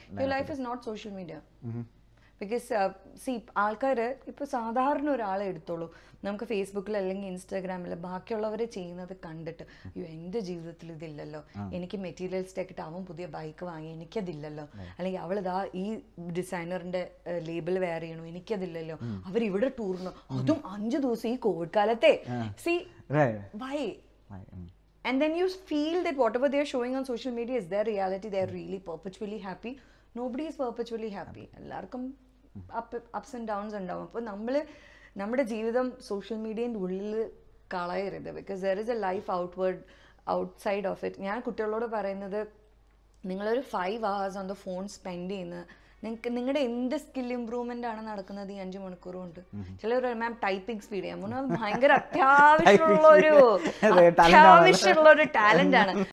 Your life is not social media because see ആൾക്കാർ ഇപ്പോൾ സാധാരണ ഒരാളെ എടുത്തോളൂ നമുക്ക് ഫേസ്ബുക്കിൽ അല്ലെങ്കിൽ ഇൻസ്റ്റാഗ്രാമിൽ ബാക്കിയുള്ളവർ ചെയ്യുന്നത് കണ്ടിട്ട് അയ്യോ എൻ്റെ ജീവിതത്തിൽ ഇതില്ലല്ലോ എനിക്ക് മെറ്റീരിയൽസ് ടെക്കിട്ട് അവൻ പുതിയ ബൈക്ക് വാങ്ങി എനിക്കതില്ലല്ലോ അല്ലെങ്കിൽ അവളിതാ ഈ ഡിസൈനറിന്റെ ലേബിൾ വെയർ ചെയ്യണു എനിക്കതില്ലല്ലോ അവർ ഇവിടെ ടൂറിനു അതും അഞ്ചു ദിവസം ഈ കോവിഡ് കാലത്തെ see Right. Why Right. Mm. and then you feel that whatever they're showing on social media is their reality they're really perpetually happy nobody is perpetually happy എല്ലാവർക്കും അപ്പ് അപ്സ് ആൻഡ് ഡൗൺസ് ഉണ്ടാവും അപ്പോൾ നമ്മൾ നമ്മുടെ ജീവിതം social മീഡിയൻ്റെ ഉള്ളിൽ കളയരുത് because there is a life outward outside of it ഞാൻ കുട്ടികളോട് പറയുന്നത് നിങ്ങളൊരു five hours on the phone spend ചെയ്യുന്ന നിങ്ങൾക്ക് നിങ്ങളുടെ എന്ത് സ്കിൽ ഇമ്പ്രൂവ്മെന്റ് ആണ് നടക്കുന്നത് ഈ അഞ്ച് മണിക്കൂർ കൊണ്ട് ചിലർ മാം ടൈപ്പിംഗ് സ്പീഡ് ചെയ്യാൻ ഭയങ്കര അത്യാവശ്യമുള്ള ഒരു അതെ, talent ആണല്ലോ. അത്യാവശ്യമുള്ള ഒരു ടാലന്റ് ആണ്